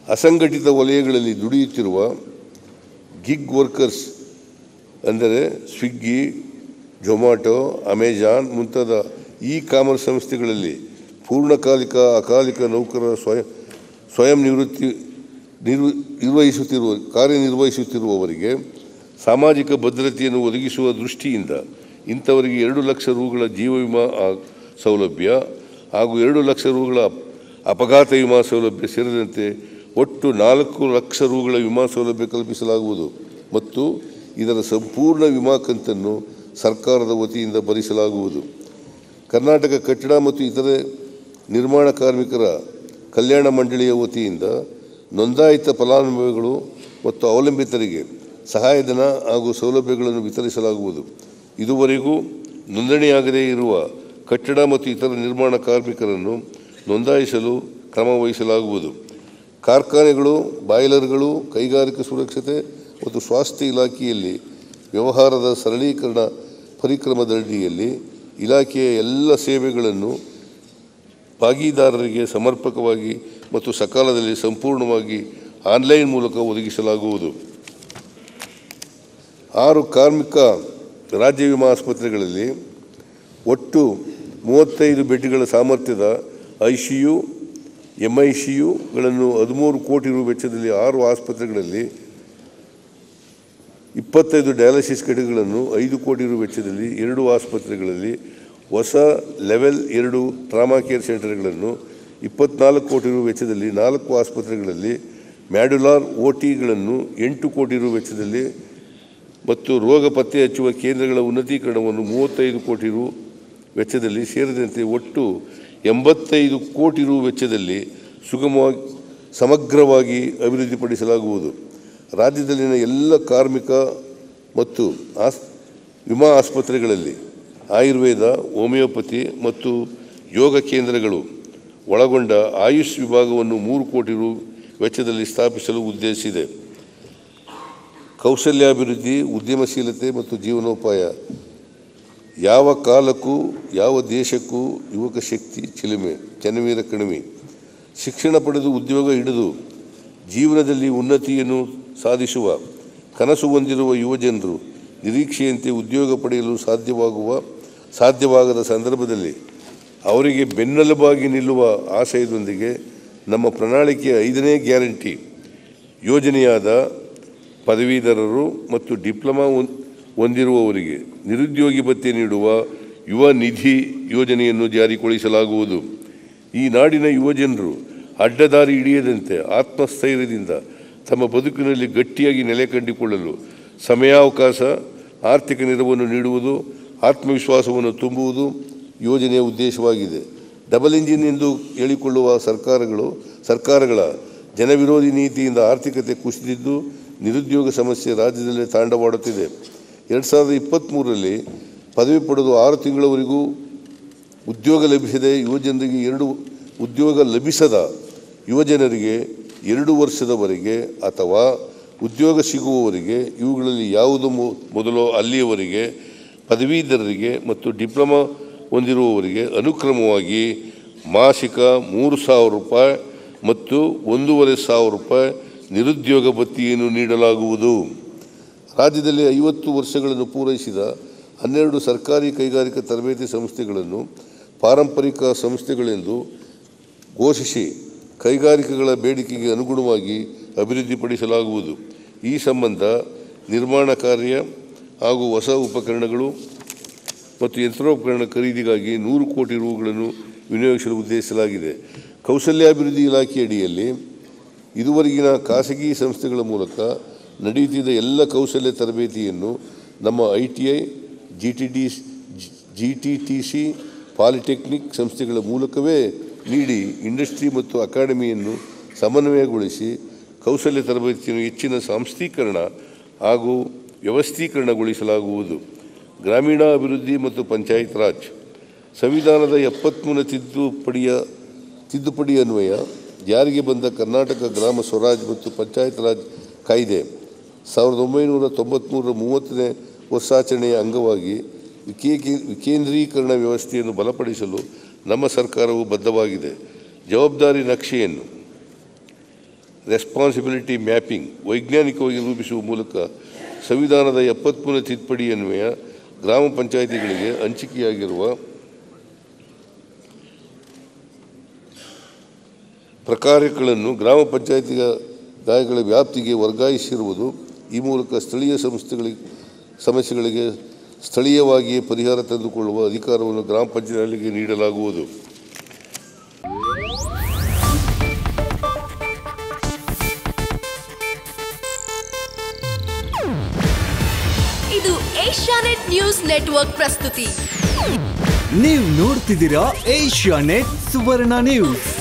ಅಸಂಘಟಿತ ವಲಯಗಳಲ್ಲಿ ದುಡಿಯುತ್ತಿರುವ ಗಿಗ್ ವರ್ಕರ್ಸ್ ಅಂದರೆ ಸ್ವಿಗ್ಗಿ ಜೊಮ್ಯಾಟೊ ಅಮೆಜಾನ್ ಮುಂತಾದ ಇ ಕಾಮರ್ಸ್ ಸಂಸ್ಥೆಗಳಲ್ಲಿ ಪೂರ್ಣಕಾಲಿಕ ಅಕಾಲಿಕ ನೌಕರರ ಸ್ವಯಂ ಸ್ವಯಂ ನಿವೃತ್ತಿ ನಿರ್ವ ನಿರ್ವಹಿಸುತ್ತಿರುವ ಕಾರ್ಯನಿರ್ವಹಿಸುತ್ತಿರುವವರಿಗೆ ಸಾಮಾಜಿಕ ಭದ್ರತೆಯನ್ನು ಒದಗಿಸುವ ದೃಷ್ಟಿಯಿಂದ ಇಂಥವರಿಗೆ ಎರಡು ಲಕ್ಷ ರೂಗಳ ಜೀವ ವಿಮಾ ಆ- ಸೌಲಭ್ಯ ಹಾಗೂ ಎರಡು ಲಕ್ಷ ರೂಗಳ ಅಪಘಾತ ವಿಮಾ ಸೌಲಭ್ಯ ಸೇರಿದಂತೆ ಒಟ್ಟು ನಾಲ್ಕು ಲಕ್ಷ ರೂಗಳ ವಿಮಾ ಸೌಲಭ್ಯ ಕಲ್ಪಿಸಲಾಗುವುದು ಮತ್ತು ಇದರ ಸಂಪೂರ್ಣ ವಿಮಾ ಕಂತನ್ನು ಸರ್ಕಾರದ ವತಿಯಿಂದ ಭರಿಸಲಾಗುವುದು ಕರ್ನಾಟಕ ಕಟ್ಟಡ ಮತ್ತು ಇತರೆ ನಿರ್ಮಾಣ ಕಾರ್ಮಿಕರ ಕಲ್ಯಾಣ ಮಂಡಳಿಯ ವತಿಯಿಂದ ನೋಂದಾಯಿತ ಫಲಾನುಭವಿಗಳು ಮತ್ತು ಅವಲಂಬಿತರಿಗೆ ಸಹಾಯಧನ ಹಾಗೂ ಸೌಲಭ್ಯಗಳನ್ನು ವಿತರಿಸಲಾಗುವುದು ಇದುವರೆಗೂ ನೋಂದಣಿಯಾಗದೇ ಇರುವ ಕಟ್ಟಡ ಮತ್ತು ಇತರ ನಿರ್ಮಾಣ ಕಾರ್ಮಿಕರನ್ನು ನೋಂದಾಯಿಸಲು ಕ್ರಮ ವಹಿಸಲಾಗುವುದು ಕಾರ್ಖಾನೆಗಳು ಬಾಯ್ಲರ್ಗಳು ಕೈಗಾರಿಕಾ ಸುರಕ್ಷತೆ ಮತ್ತು ಸ್ವಾಸ್ಥ್ಯ ಇಲಾಖೆಯಲ್ಲಿ ವ್ಯವಹಾರದ ಸರಳೀಕರಣ ಪರಿಕ್ರಮದಡಿಯಲ್ಲಿ ಇಲಾಖೆಯ ಎಲ್ಲ ಸೇವೆಗಳನ್ನು ಭಾಗೀದಾರರಿಗೆ ಸಮರ್ಪಕವಾಗಿ ಮತ್ತು ಸಕಾಲದಲ್ಲಿ ಸಂಪೂರ್ಣವಾಗಿ ಆನ್ಲೈನ್ ಮೂಲಕ ಒದಗಿಸಲಾಗುವುದು ಆರು ಕಾರ್ಮಿಕ ರಾಜ್ಯ ವಿಮಾ ಆಸ್ಪತ್ರೆಗಳಲ್ಲಿ ಒಟ್ಟು ಮೂವತ್ತೈದು ಬೆಡ್ಗಳ ಸಾಮರ್ಥ್ಯದ I C U M I C ಯುಗಳನ್ನು ಹದಿಮೂರು ಕೋಟಿ ರು ವೆಚ್ಚದಲ್ಲಿ ಆರು ಆಸ್ಪತ್ರೆಗಳಲ್ಲಿ ಇಪ್ಪತ್ತೈದು ಡಯಾಲಿಸಿಸ್ ಘಟಕಗಳನ್ನು ಐದು ಕೋಟಿ ರು ವೆಚ್ಚದಲ್ಲಿ ಎರಡು ಆಸ್ಪತ್ರೆಗಳಲ್ಲಿ ಹೊಸ ಲೆವೆಲ್ ಎರಡು ಟ್ರಾಮಾ ಕೇರ್ ಸೆಂಟರ್ಗಳನ್ನು ಇಪ್ಪತ್ನಾಲ್ಕು ಕೋಟಿ ರು ವೆಚ್ಚದಲ್ಲಿ ನಾಲ್ಕು ಆಸ್ಪತ್ರೆಗಳಲ್ಲಿ ಮ್ಯಾಡುಲಾರ್ ಓ ಟಿಗಳನ್ನು ಎಂಟು ಕೋಟಿ ರು ವೆಚ್ಚದಲ್ಲಿ ಮತ್ತು ರೋಗ ಪತ್ತೆ ಹಚ್ಚುವ ಕೇಂದ್ರಗಳ ಉನ್ನತೀಕರಣವನ್ನು ಮೂವತ್ತೈದು ಕೋಟಿ ರು ವೆಚ್ಚದಲ್ಲಿ ಸೇರಿದಂತೆ ಒಟ್ಟು ಎಂಬತ್ತೈದು ಕೋಟಿ ರು ವೆಚ್ಚದಲ್ಲಿ ಸುಗಮವಾಗಿ ಸಮಗ್ರವಾಗಿ ಅಭಿವೃದ್ಧಿಪಡಿಸಲಾಗುವುದು ರಾಜ್ಯದಲ್ಲಿನ ಎಲ್ಲ ಕಾರ್ಮಿಕ ಮತ್ತು ಆಸ್ ವಿಮಾ ಆಸ್ಪತ್ರೆಗಳಲ್ಲಿ ಆಯುರ್ವೇದ ಹೋಮಿಯೋಪತಿ ಮತ್ತು ಯೋಗ ಕೇಂದ್ರಗಳು ಒಳಗೊಂಡ ಆಯುಷ್ ವಿಭಾಗವನ್ನು ಮೂರು ಕೋಟಿ ರು ವೆಚ್ಚದಲ್ಲಿ ಸ್ಥಾಪಿಸಲು ಉದ್ದೇಶಿಸಿದೆ ಕೌಶಲ್ಯಾಭಿವೃದ್ಧಿ ಉದ್ಯಮಶೀಲತೆ ಮತ್ತು ಜೀವನೋಪಾಯ ಯಾವ ಕಾಲಕ್ಕೂ ಯಾವ ದೇಶಕ್ಕೂ ಯುವಕ ಶಕ್ತಿ ಚಿಲುಮೆ ಚೆನ್ನವೀರ ಕಣಿವೆ ಶಿಕ್ಷಣ ಪಡೆದು ಉದ್ಯೋಗ ಹಿಡಿದು ಜೀವನದಲ್ಲಿ ಉನ್ನತಿಯನ್ನು ಸಾಧಿಸುವ ಕನಸು ಹೊಂದಿರುವ ಯುವಜನರು ನಿರೀಕ್ಷೆಯಂತೆ ಉದ್ಯೋಗ ಪಡೆಯಲು ಸಾಧ್ಯವಾಗುವ ಸಾಧ್ಯವಾಗದ ಸಂದರ್ಭದಲ್ಲಿ ಅವರಿಗೆ ಬೆನ್ನೆಲುಬಾಗಿ ನಿಲ್ಲುವ ಆಶಯದೊಂದಿಗೆ ನಮ್ಮ ಪ್ರಣಾಳಿಕೆಯ ಐದನೇ ಗ್ಯಾರಂಟಿ ಯೋಜನೆಯಾದ ಪದವೀಧರರು ಮತ್ತು ಡಿಪ್ಲೊಮಾ ಹೊಂ- ಹೊಂದಿರುವವರಿಗೆ ನಿರುದ್ಯೋಗಿ ಭತ್ಯೆ ನೀಡುವ ಯುವ ನಿಧಿ ಯೋಜನೆಯನ್ನು ಜಾರಿಗೊಳಿಸಲಾಗುವುದು ಈ ನಾಡಿನ ಯುವಜನರು ಅಡ್ಡದಾರಿ ಹಿಡಿಯದಂತೆ ಆತ್ಮಸ್ಥೈರ್ಯದಿಂದ ತಮ್ಮ ಬದುಕಿನಲ್ಲಿ ಗಟ್ಟಿಯಾಗಿ ನೆಲೆ ಕಂಡುಕೊಳ್ಳಲು ಸಮಯಾವಕಾಶ ಆರ್ಥಿಕ ನೆರವನ್ನು ನೀಡುವುದು ಆತ್ಮವಿಶ್ವಾಸವನ್ನು ತುಂಬುವುದು ಯೋಜನೆಯ ಉದ್ದೇಶವಾಗಿದೆ ಡಬಲ್ ಇಂಜಿನ್ ಎಂದು ಹೇಳಿಕೊಳ್ಳುವ ಸರ್ಕಾರಗಳು ಸರ್ಕಾರಗಳ ಜನವಿರೋಧಿ ನೀತಿಯಿಂದ ಆರ್ಥಿಕತೆ ಕುಸಿದಿದ್ದು ನಿರುದ್ಯೋಗ ಸಮಸ್ಯೆ ರಾಜ್ಯದಲ್ಲೇ ತಾಂಡವಾಡುತ್ತಿದೆ ಎರಡು ಸಾವಿರದ ಇಪ್ಪತ್ತ್ಮೂರರಲ್ಲಿ ಪದವಿ ಪಡೆದು ಆರು ತಿಂಗಳವರೆಗೂ ಉದ್ಯೋಗ ಲಭಿಸದೆ ಯುವಜನರಿಗೆ ಎರಡು ಉದ್ಯೋಗ ಲಭಿಸದ ಯುವಜನರಿಗೆ ಎರಡು ವರ್ಷದವರೆಗೆ ಅಥವಾ ಉದ್ಯೋಗ ಸಿಗುವವರೆಗೆ ಇವುಗಳಲ್ಲಿ ಯಾವುದು ಮೊ- ಮೊದಲೋ ಅಲ್ಲಿಯವರೆಗೆ ಪದವೀಧರರಿಗೆ ಮತ್ತು ಡಿಪ್ಲೊಮಾ ಹೊಂದಿರುವವರಿಗೆ ಅನುಕ್ರಮವಾಗಿ ಮಾಸಿಕ ಮೂರು ಸಾವಿರ ರೂಪಾಯಿ ಮತ್ತು ಒಂದೂವರೆ ಸಾವಿರ ರೂಪಾಯಿ ನಿರುದ್ಯೋಗ ಭತ್ಯೆಯನ್ನು ನೀಡಲಾಗುವುದು ರಾಜ್ಯದಲ್ಲಿ ಐವತ್ತು ವರ್ಷಗಳನ್ನು ಪೂರೈಸಿದ ಹನ್ನೆರಡು ಸರ್ಕಾರಿ ಕೈಗಾರಿಕಾ ತರಬೇತಿ ಸಂಸ್ಥೆಗಳನ್ನು ಪಾರಂಪರಿಕ ಸಂಸ್ಥೆಗಳೆಂದು ಘೋಷಿಸಿ ಕೈಗಾರಿಕೆಗಳ ಬೇಡಿಕೆಗೆ ಅನುಗುಣವಾಗಿ ಅಭಿವೃದ್ಧಿಪಡಿಸಲಾಗುವುದು ಈ ಸಂಬಂಧ ನಿರ್ಮಾಣ ಕಾರ್ಯ ಹಾಗೂ ಹೊಸ ಉಪಕರಣಗಳು ಮತ್ತು ಯಂತ್ರೋಪಕರಣ ಖರೀದಿಗಾಗಿ ನೂರು ಕೋಟಿ ರೂಗಳನ್ನು ವಿನಿಯೋಗಿಸಲು ಉದ್ದೇಶಿಸಲಾಗಿದೆ ಕೌಶಲ್ಯಾಭಿವೃದ್ಧಿ ಇಲಾಖೆ ಅಡಿಯಲ್ಲಿ ಇದುವರೆಗಿನ ಖಾಸಗಿ ಸಂಸ್ಥೆಗಳ ಮೂಲಕ ನಡೆಯುತ್ತಿದ್ದ ಎಲ್ಲ ಕೌಶಲ್ಯ ತರಬೇತಿಯನ್ನು ನಮ್ಮ I T I G T D G T T C polytechnic ಸಂಸ್ಥೆಗಳ ಮೂಲಕವೇ ನೀಡಿ ಇಂಡಸ್ಟ್ರಿ ಮತ್ತು ಅಕಾಡೆಮಿಯನ್ನು ಸಮನ್ವಯಗೊಳಿಸಿ ಕೌಶಲ್ಯ ತರಬೇತಿಯನ್ನು ಹೆಚ್ಚಿನ ಸಾಂಸ್ಥೀಕರಣ ಹಾಗೂ ವ್ಯವಸ್ಥೀಕರಣಗೊಳಿಸಲಾಗುವುದು ಗ್ರಾಮೀಣ ಅಭಿವೃದ್ಧಿ ಮತ್ತು ಪಂಚಾಯತ್ ರಾಜ್ ಸಂವಿಧಾನದ ಎಪ್ಪತ್ತ್ಮೂರನೇ ತಿದ್ದುಪಡಿಯ ತಿದ್ದುಪಡಿ ಅನ್ವಯ ಜಾರಿಗೆ ಬಂದ ಕರ್ನಾಟಕ ಗ್ರಾಮ ಸ್ವರಾಜ್ ಮತ್ತು ಪಂಚಾಯತ್ ರಾಜ್ ಕಾಯ್ದೆ ಸಾವಿರದ ಒಂಬೈನೂರ ತೊಂಬತ್ತ್ಮೂರರ ಮೂವತ್ತನೇ ವರ್ಷಾಚರಣೆಯ ಅಂಗವಾಗಿ ವಿಕೇಕಿ ವಿಕೇಂದ್ರೀಕರಣ ವ್ಯವಸ್ಥೆಯನ್ನು ಬಲಪಡಿಸಲು ನಮ್ಮ ಸರ್ಕಾರವು ಬದ್ಧವಾಗಿದೆ ಜವಾಬ್ದಾರಿ ನಕ್ಷೆಯನ್ನು ರೆಸ್ಪಾನ್ಸಿಬಿಲಿಟಿ ಮ್ಯಾಪಿಂಗ್ ವೈಜ್ಞಾನಿಕವಾಗಿ ರೂಪಿಸುವ ಮೂಲಕ ಸಂವಿಧಾನದ ಎಪ್ಪತ್ಮೂರನೇ ತಿದ್ದುಪಡಿ ಅನ್ವಯ ಗ್ರಾಮ ಪಂಚಾಯಿತಿಗಳಿಗೆ ಹಂಚಿಕೆಯಾಗಿರುವ ಪ್ರಕಾರಗಳನ್ನು ಗ್ರಾಮ ಪಂಚಾಯಿತಿಯ ದಾಯಗಳ ವ್ಯಾಪ್ತಿಗೆ ವರ್ಗಾಯಿಸಿರುವುದು ಈ ಮೂಲಕ ಸ್ಥಳೀಯ ಸಂಸ್ಥೆಗಳಿಗೆ ಸಮಸ್ಯೆಗಳಿಗೆ ಸ್ಥಳೀಯವಾಗಿಯೇ ಪರಿಹಾರ ತಂದುಕೊಳ್ಳುವ ಅಧಿಕಾರವನ್ನು ಗ್ರಾಮ ಪಂಚಾಯತಿಗಳಿಗೆ ನೀಡಲಾಗುವುದು ಇದು ಏಷ್ಯಾನೆಟ್ ನ್ಯೂಸ್ ನೆಟ್ವರ್ಕ್ ಪ್ರಸ್ತುತಿ ನೀವು ನೋಡ್ತಿದ್ದೀರಾ ಏಷ್ಯಾ ನೆಟ್ ಸುವರ್ಣ ನ್ಯೂಸ್